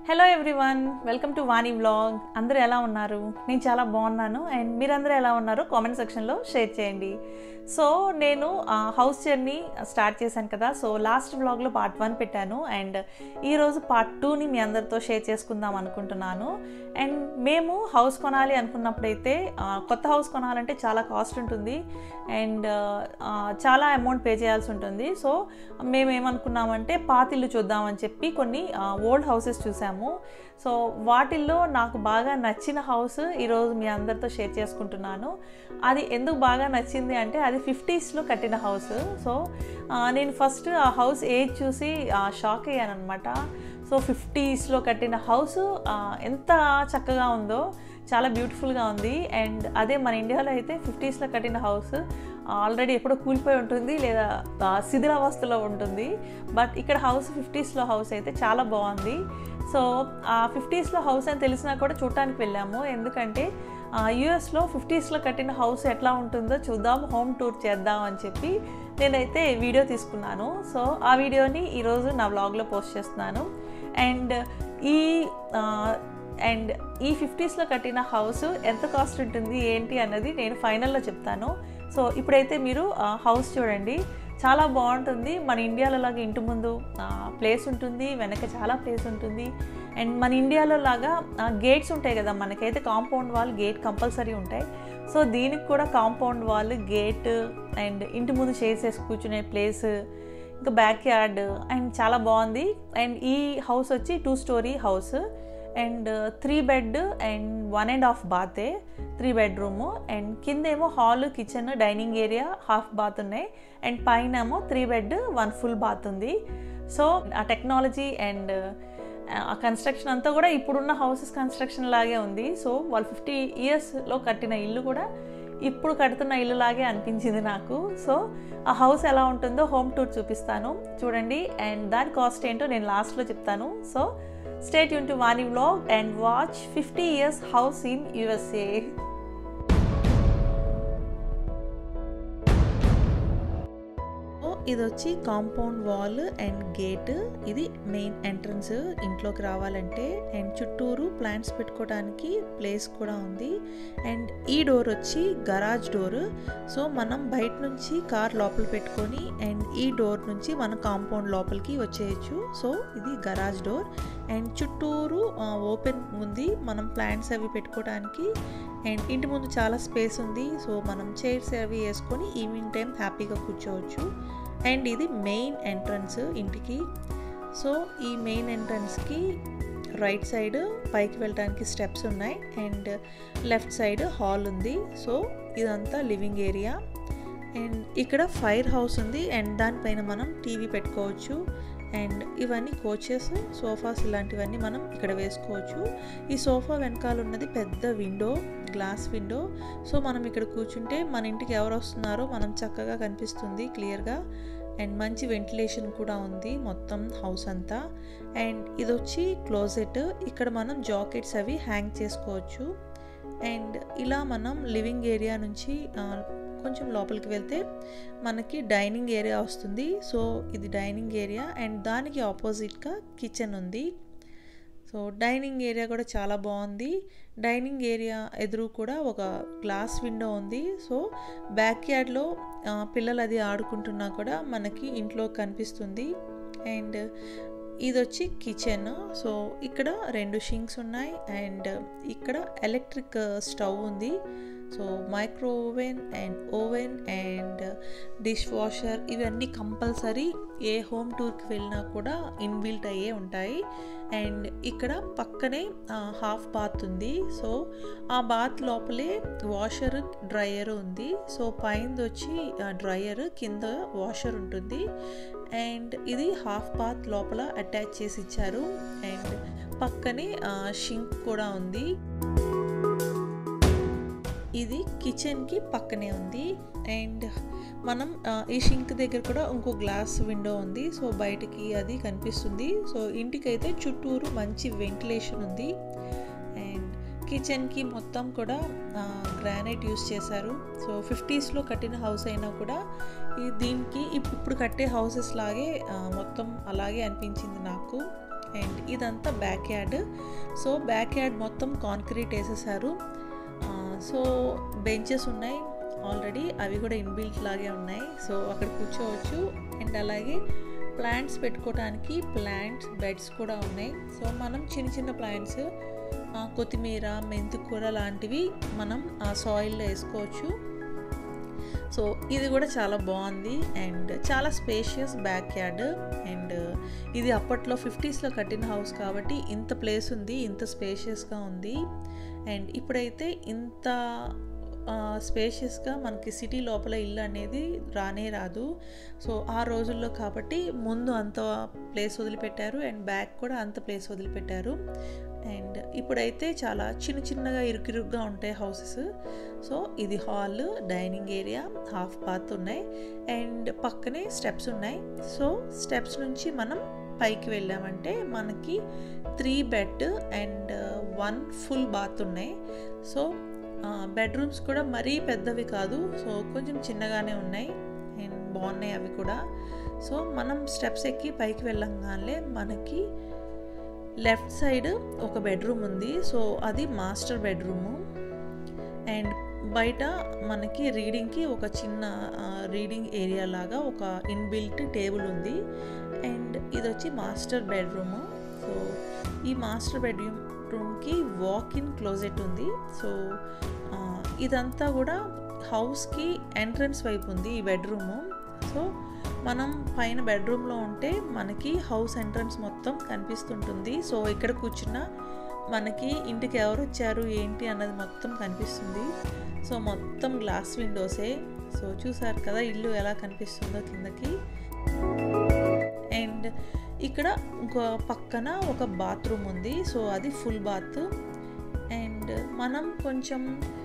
hello everyone welcome to Vani vlog అందరూ ఎలా ఉన్నారు నేను చాలా బాగున్నాను అండ్ మీరందరూ ఎలా ఉన్నారు కామెంట్ సెక్షన్లో షేర్ చేయండి సో నేను హౌస్ జర్నీ స్టార్ట్ చేశాను కదా సో లాస్ట్ వ్లాగ్లో పార్ట్ వన్ పెట్టాను అండ్ ఈరోజు పార్ట్ టూని మీ అందరితో షేర్ చేసుకుందాం అనుకుంటున్నాను అండ్ మేము హౌస్ కొనాలి అనుకున్నప్పుడైతే ఆ, కొత్త హౌస్ కొనాలంటే చాలా కాస్ట్ ఉంటుంది అండ్ ఆ, చాలా అమౌంట్ పే చేయాల్సి ఉంటుంది సో మేము ఏమనుకున్నామంటే పాతిల్లు చూద్దామని చెప్పి కొన్ని ఓల్డ్ హౌసెస్ చూసాము సో వాటిల్లో నాకు బాగా నచ్చిన హౌస్ ఈరోజు మీ అందరితో షేర్ చేసుకుంటున్నాను అది ఎందుకు బాగా నచ్చింది అంటే అది ఫిఫ్టీస్లో కట్టిన హౌస్ సో ఆ, నేను ఫస్ట్ ఆ హౌస్ ఏజ్ చూసి షాక్ అయ్యాను అనమాట సో ఫిఫ్టీస్లో కట్టిన హౌస్ ఎంత చక్కగా ఉందో చాలా బ్యూటిఫుల్గా ఉంది అండ్ అదే మన ఇండియాలో అయితే ఫిఫ్టీస్లో కట్టిన హౌస్ ఆల్రెడీ ఎప్పుడో కూలిపోయి ఉంటుంది లేదా ఆ, శిథిలావస్థలో ఉంటుంది బట్ ఇక్కడ హౌస్ ఫిఫ్టీస్లో హౌస్ అయితే చాలా బాగుంది సో ఆ ఫిఫ్టీస్లో హౌస్ అని తెలిసినా కూడా చూడటానికి వెళ్ళాము ఎందుకంటే యూఎస్లో ఫిఫ్టీస్లో కట్టిన హౌస్ ఎట్లా ఉంటుందో చూద్దాం హోమ్ టూర్ చేద్దాం అని చెప్పి నేనైతే వీడియో తీసుకున్నాను సో ఆ వీడియోని ఈరోజు నా వ్లాగ్లో పోస్ట్ చేస్తున్నాను అండ్ ఈ ఆ, అండ్ ఈ ఫిఫ్టీస్లో కట్టిన హౌస్ ఎంత కాస్ట్ ఉంటుంది ఏంటి అన్నది నేను ఫైనల్లో చెప్తాను సో ఇప్పుడైతే మీరు ఆ, హౌస్ చూడండి చాలా బాగుంటుంది మన ఇండియాలో లాగా ఇంటి ముందు ప్లేస్ ఉంటుంది వెనక చాలా ప్లేస్ ఉంటుంది అండ్ మన ఇండియాలో లాగా గేట్స్ ఉంటాయి కదా మనకైతే కాంపౌండ్ వాల్ గేట్ కంపల్సరీ ఉంటాయి సో దీనికి కూడా కాంపౌండ్ వాల్ గేట్ అండ్ ఇంటి ముందు చేసేసి కూర్చునే ప్లేస్ ఇంకా బ్యాక్ యార్డ్ అండ్ చాలా బాగుంది అండ్ ఈ హౌస్ వచ్చి two story house and three bed and one and half బాతే త్రీ బెడ్రూము అండ్ కింద ఏమో hall kitchen dining area half bath ఉన్నాయి అండ్ పైన ఏమో three bed one full bath ఉంది సో ఆ టెక్నాలజీ అండ్ ఆ కన్స్ట్రక్షన్ అంతా కూడా ఇప్పుడున్న హౌసెస్ కన్స్ట్రక్షన్ లాగే ఉంది సో వాళ్ళు ఫిఫ్టీ ఇయర్స్లో కట్టిన ఇల్లు కూడా ఇప్పుడు కడుతున్న ఇల్లు లాగే అనిపించింది నాకు సో ఆ హౌస్ ఎలా ఉంటుందో హోమ్ టూర్ చూపిస్తాను చూడండి అండ్ దాని కాస్ట్ ఏంటో నేను లాస్ట్లో చెప్తాను సో స్టేట్ యూన్ to Vani vlog and watch fifty years house in USA ఇది వచ్చి కాంపౌండ్ వాల్ అండ్ గేట్ ఇది మెయిన్ ఎంట్రన్స్ ఇంట్లోకి రావాలంటే అండ్ చుట్టూరు ప్లాంట్స్ పెట్టుకోవడానికి ప్లేస్ కూడా ఉంది అండ్ ఈ డోర్ వచ్చి గరాజ్ డోర్ సో మనం బయట నుంచి కార్ లోపల పెట్టుకొని అండ్ ఈ డోర్ నుంచి మనం కాంపౌండ్ లోపలికి వచ్చేయచ్చు సో ఇది గరాజ్ డోర్ అండ్ చుట్టూరు ఓపెన్ ఉంది మనం ప్లాంట్స్ అవి పెట్టుకోవడానికి అండ్ ఇంటి ముందు చాలా స్పేస్ ఉంది సో మనం చైర్స్ అవి వేసుకొని ఈవినింగ్ టైం హ్యాపీగా కూర్చోవచ్చు అండ్ ఇది మెయిన్ ఎంట్రన్స్ ఇంటికి సో ఈ మెయిన్ ఎంట్రన్స్కి రైట్ సైడ్ పైకి వెళ్ళడానికి స్టెప్స్ ఉన్నాయి అండ్ లెఫ్ట్ సైడ్ హాల్ ఉంది సో ఇదంతా లివింగ్ ఏరియా అండ్ ఇక్కడ ఫైర్ హౌస్ ఉంది అండ్ దానిపైన మనం టీవీ పెట్టుకోవచ్చు అండ్ ఇవన్నీ కోచెస్ సోఫాస్ ఇలాంటివన్నీ మనం ఇక్కడ వేసుకోవచ్చు ఈ సోఫా వెనకాల ఉన్నది పెద్ద విండో గ్లాస్ విండో సో మనం ఇక్కడ కూర్చుంటే మన ఇంటికి ఎవరు వస్తున్నారో మనం చక్కగా కనిపిస్తుంది క్లియర్గా అండ్ మంచి వెంటిలేషన్ కూడా ఉంది మొత్తం హౌస్ అంతా అండ్ ఇది వచ్చి క్లోజెట్ ఇక్కడ మనం జాకెట్స్ అవి హ్యాంగ్ చేసుకోవచ్చు అండ్ ఇలా మనం లివింగ్ ఏరియా నుంచి ఆ, కొంచెం లోపలికి వెళ్తే మనకి డైనింగ్ ఏరియా వస్తుంది సో ఇది డైనింగ్ ఏరియా అండ్ దానికి ఆపోజిట్గా కిచెన్ ఉంది సో డైనింగ్ ఏరియా కూడా చాలా బాగుంది డైనింగ్ ఏరియా ఎదురు కూడా ఒక గ్లాస్ విండో ఉంది సో బ్యాక్ యార్డ్లో పిల్లలు అది ఆడుకుంటున్నా కూడా మనకి ఇంట్లో కనిపిస్తుంది అండ్ ఇది వచ్చి కిచెన్ సో ఇక్కడ రెండు షింక్స్ ఉన్నాయి అండ్ ఇక్కడ ఎలక్ట్రిక్ స్టవ్ ఉంది so micro oven and oven and dishwasher ఇవన్నీ కంపల్సరీ ఏ హోమ్ టూర్కి వెళ్ళినా కూడా ఇన్బిల్ట్ అయ్యే ఉంటాయి అండ్ ఇక్కడ పక్కనే హాఫ్ బాత్ ఉంది సో ఆ బాత్ లోపలే వాషర్ డ్రయర్ ఉంది సో పైన వచ్చి డ్రయర్ కింద వాషర్ ఉంటుంది అండ్ ఇది హాఫ్ బాత్ లోపల అటాచ్ చేసి ఇచ్చారు అండ్ పక్కనే షింక్ కూడా ఉంది ఇది కిచెన్కి పక్కనే ఉంది అండ్ మనం ఆ, ఈ షింక్ దగ్గర కూడా ఇంకో గ్లాస్ విండో ఉంది సో బయటికి అది కనిపిస్తుంది సో ఇంటికైతే చుట్టూరు మంచి వెంటిలేషన్ ఉంది అండ్ కిచెన్కి మొత్తం కూడా గ్రానైట్ యూస్ చేశారు సో ఫిఫ్టీస్లో కట్టిన హౌస్ అయినా కూడా ఈ దీనికి ఇప్- ఇప్పుడు కట్టే హౌసెస్ లాగే ఆ, మొత్తం అలాగే అనిపించింది నాకు అండ్ ఇదంతా backyard so backyard మొత్తం కాంక్రీట్ వేసేసారు సో బెంచెస్ ఉన్నాయి ఆల్రెడీ అవి కూడా ఇన్బిల్ట్ లాగే ఉన్నాయి సో అక్కడ కూర్చోవచ్చు అండ్ అలాగే ప్లాంట్స్ పెట్టుకోవడానికి ప్లాంట్స్ బెడ్స్ కూడా ఉన్నాయి సో మనం చిన్న చిన్న ప్లాంట్స్ కొత్తిమీర మెంతికూర లాంటివి మనం ఆ సాయిల్లో వేసుకోవచ్చు సో ఇది కూడా చాలా బాగుంది అండ్ చాలా స్పేషియస్ బ్యాక్ యార్డ్ అండ్ ఇది అప్పట్లో ఫిఫ్టీస్లో కట్టిన హౌస్ కాబట్టి ఇంత ప్లేస్ ఉంది ఇంత స్పేషియస్గా ఉంది అండ్ ఇప్పుడైతే ఇంత స్పేషియస్గా మనకి సిటీ లోపల ఇల్లు అనేది రానే రాదు సో ఆ రోజుల్లో కాబట్టి ముందు అంత ప్లేస్ వదిలిపెట్టారు అండ్ బ్యాక్ కూడా అంత ప్లేస్ వదిలిపెట్టారు అండ్ ఇప్పుడైతే చాలా చిన్న చిన్నగా ఇరుకిరుగ్గా ఉంటాయి హౌసెస్ సో ఇది hall dining area half bath ఉన్నాయి అండ్ పక్కనే స్టెప్స్ ఉన్నాయి సో స్టెప్స్ నుంచి మనం పైకి వెళ్ళామంటే మనకి three bed and one full bath ఉన్నాయి సో బెడ్రూమ్స్ కూడా మరీ పెద్దవి కాదు సో కొంచెం చిన్నగానే ఉన్నాయి అండ్ బాగున్నాయి అవి కూడా సో మనం స్టెప్స్ ఎక్కి పైకి వెళ్ళంగానే మనకి లెఫ్ట్ సైడ్ ఒక బెడ్రూమ్ ఉంది సో అది మాస్టర్ బెడ్రూము అండ్ బయట మనకి రీడింగ్కి ఒక చిన్న రీడింగ్ ఏరియా లాగా ఒక ఇన్బిల్ట్ టేబుల్ ఉంది అండ్ ఇది వచ్చి మాస్టర్ బెడ్రూము సో ఈ మాస్టర్ బెడ్రూమ్ రూమ్కి వాక్ ఇన్ క్లోజెట్ ఉంది సో ఇదంతా కూడా హౌస్కి ఎంట్రన్స్ వైపు ఉంది ఈ బెడ్రూము సో మనం పైన బెడ్రూమ్లో ఉంటే మనకి హౌస్ ఎంట్రన్స్ మొత్తం కనిపిస్తుంటుంది సో ఇక్కడ కూర్చున్న మనకి ఇంటికి ఎవరు వచ్చారు ఏంటి అన్నది మొత్తం కనిపిస్తుంది సో మొత్తం గ్లాస్ విండోసే సో చూసారు కదా ఇల్లు ఎలా కనిపిస్తుందో కిందకి అండ్ ఇక్కడ ఇంకో పక్కన ఒక బాత్రూమ్ ఉంది సో అది ఫుల్ బాత్ అండ్ మనం కొంచెం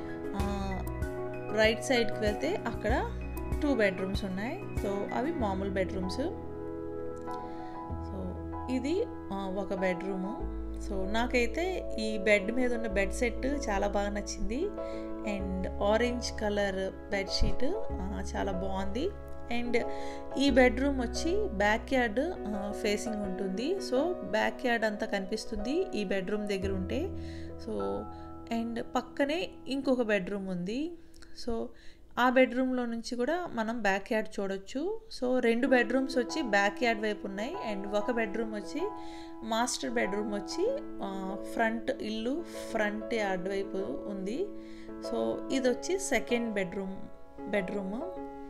రైట్ సైడ్కి వెళ్తే అక్కడ టూ బెడ్రూమ్స్ ఉన్నాయి సో అవి మామూలు బెడ్రూమ్స్ సో ఇది ఒక బెడ్రూము సో నాకైతే ఈ బెడ్ మీద ఉన్న బెడ్ సెట్ చాలా బాగా నచ్చింది అండ్ ఆరెంజ్ కలర్ బెడ్షీట్ చాలా బాగుంది అండ్ ఈ బెడ్రూమ్ వచ్చి బ్యాక్ యార్డ్ ఫేసింగ్ ఉంటుంది సో బ్యాక్ యార్డ్ అంతా కనిపిస్తుంది ఈ బెడ్రూమ్ దగ్గర ఉంటే సో అండ్ పక్కనే ఇంకొక బెడ్రూమ్ ఉంది సో ఆ బెడ్రూమ్లో నుంచి కూడా మనం బ్యాక్ యార్డ్ చూడొచ్చు సో రెండు బెడ్రూమ్స్ వచ్చి బ్యాక్ యార్డ్ వైపు ఉన్నాయి అండ్ ఒక బెడ్రూమ్ వచ్చి మాస్టర్ బెడ్రూమ్ వచ్చి ఫ్రంట్ ఇల్లు ఫ్రంట్ యార్డ్ వైపు ఉంది సో ఇది వచ్చి సెకండ్ బెడ్రూమ్ బెడ్రూమ్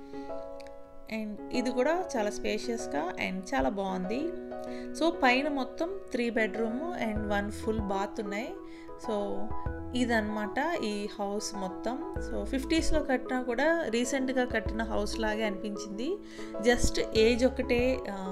అండ్ ఇది కూడా చాలా స్పేషియస్గా అండ్ చాలా బాగుంది సో పైన మొత్తం three bedroom and one full bath ఉన్నాయి సో ఇదనమాట ఈ హౌస్ మొత్తం సో ఫిఫ్టీస్లో కట్టినా కూడా రీసెంట్గా కట్టిన హౌస్ లాగే అనిపించింది జస్ట్ ఏజ్ ఒకటే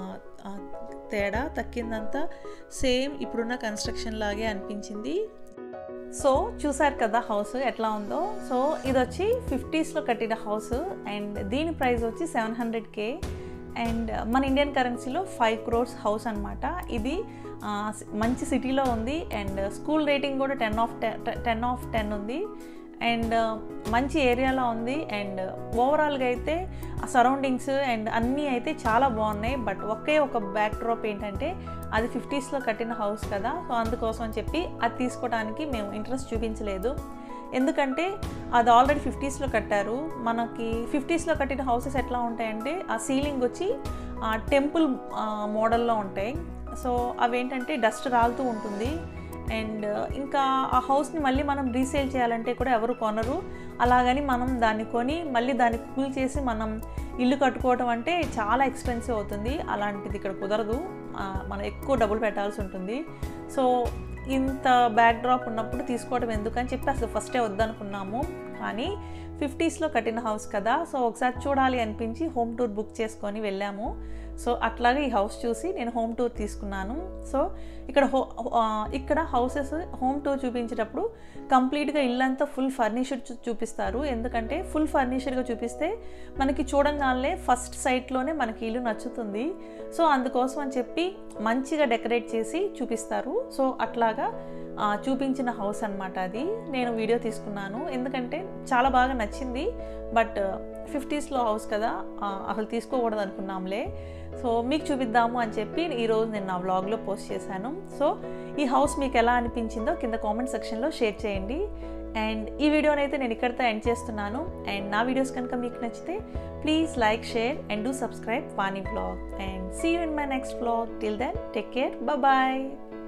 తేడా తక్కిందంతా సేమ్ ఇప్పుడున్న కన్స్ట్రక్షన్ లాగే అనిపించింది సో చూసారు కదా హౌస్ ఎట్లా ఉందో సో ఇది వచ్చి ఫిఫ్టీస్లో కట్టిన హౌస్ అండ్ దీని ప్రైస్ వచ్చి సెవెన్ హండ్రెడ్ కే అండ్ మన ఇండియన్ కరెన్సీలో ఫైవ్ క్రోర్స్ హౌస్ అనమాట ఇది మంచి సిటీలో ఉంది అండ్ స్కూల్ రేటింగ్ కూడా ten of ten of ten ఉంది అండ్ మంచి ఏరియాలో ఉంది అండ్ ఓవరాల్గా అయితే ఆ సరౌండింగ్స్ అండ్ అన్నీ అయితే చాలా బాగున్నాయి బట్ ఒకే ఒక బ్యాక్ డ్రాప్ ఏంటంటే అది ఫిఫ్టీస్లో కట్టిన హౌస్ కదా సో అందుకోసం అని చెప్పి అది తీసుకోవడానికి మేము ఇంట్రెస్ట్ చూపించలేదు ఎందుకంటే అది ఆల్రెడీ ఫిఫ్టీస్లో కట్టారు మనకి ఫిఫ్టీస్లో కట్టిన హౌసెస్ ఎట్లా ఉంటాయంటే ఆ సీలింగ్ వచ్చి టెంపుల్ మోడల్లో ఉంటాయి సో అవేంటంటే డస్ట్ రాలుతూ ఉంటుంది అండ్ ఇంకా ఆ హౌస్ని మళ్ళీ మనం రీసేల్ చేయాలంటే కూడా ఎవరు కొనరు అలాగని మనం దాన్ని కొని మళ్ళీ దాన్ని కూల్ చేసి మనం ఇల్లు కట్టుకోవడం అంటే చాలా ఎక్స్పెన్సివ్ అవుతుంది అలాంటిది ఇక్కడ కుదరదు మనం ఎక్కువ డబ్బులు పెట్టాల్సి ఉంటుంది సో ఇంత బ్యాక్ డ్రాప్ ఉన్నప్పుడు తీసుకోవడం ఎందుకని చెప్పి అసలు ఫస్టే వద్దనుకున్నాము కానీ ఫిఫ్టీస్లో కట్టిన హౌస్ కదా సో ఒకసారి చూడాలి అనిపించి హోమ్ టూర్ బుక్ చేసుకొని వెళ్ళాము సో అట్లాగే ఈ హౌస్ చూసి నేను హోమ్ టూర్ తీసుకున్నాను సో ఇక్కడ హో ఇక్కడ హౌసెస్ హోమ్ టూర్ చూపించేటప్పుడు కంప్లీట్గా ఇల్లంతా ఫుల్ ఫర్నిష్డ్ చూపిస్తారు ఎందుకంటే ఫుల్ ఫర్నిష్డ్గా చూపిస్తే మనకి చూడంగానే ఫస్ట్ సైట్లోనే మనకి ఇల్లు నచ్చుతుంది సో అందుకోసం అని చెప్పి మంచిగా డెకరేట్ చేసి చూపిస్తారు సో అట్లాగా చూపించిన హౌస్ అనమాట అది నేను వీడియో తీసుకున్నాను ఎందుకంటే చాలా బాగా నచ్చింది బట్ ఫిఫ్టీస్లో హౌస్ కదా ఆ, అసలు తీసుకోకూడదు అనుకున్నాంలే సో మీకు చూపిద్దాము అని చెప్పి ఈరోజు నేను నా వ్లాగ్లో పోస్ట్ చేశాను సో ఈ హౌస్ మీకు ఎలా అనిపించిందో కింద కామెంట్ సెక్షన్లో షేర్ చేయండి అండ్ ఈ వీడియోని అయితే నేను ఇక్కడితో ఎండ్ చేస్తున్నాను అండ్ నా వీడియోస్ కనుక మీకు నచ్చితే please like share and do subscribe Vani vlog and see you in my next vlog till then take care bye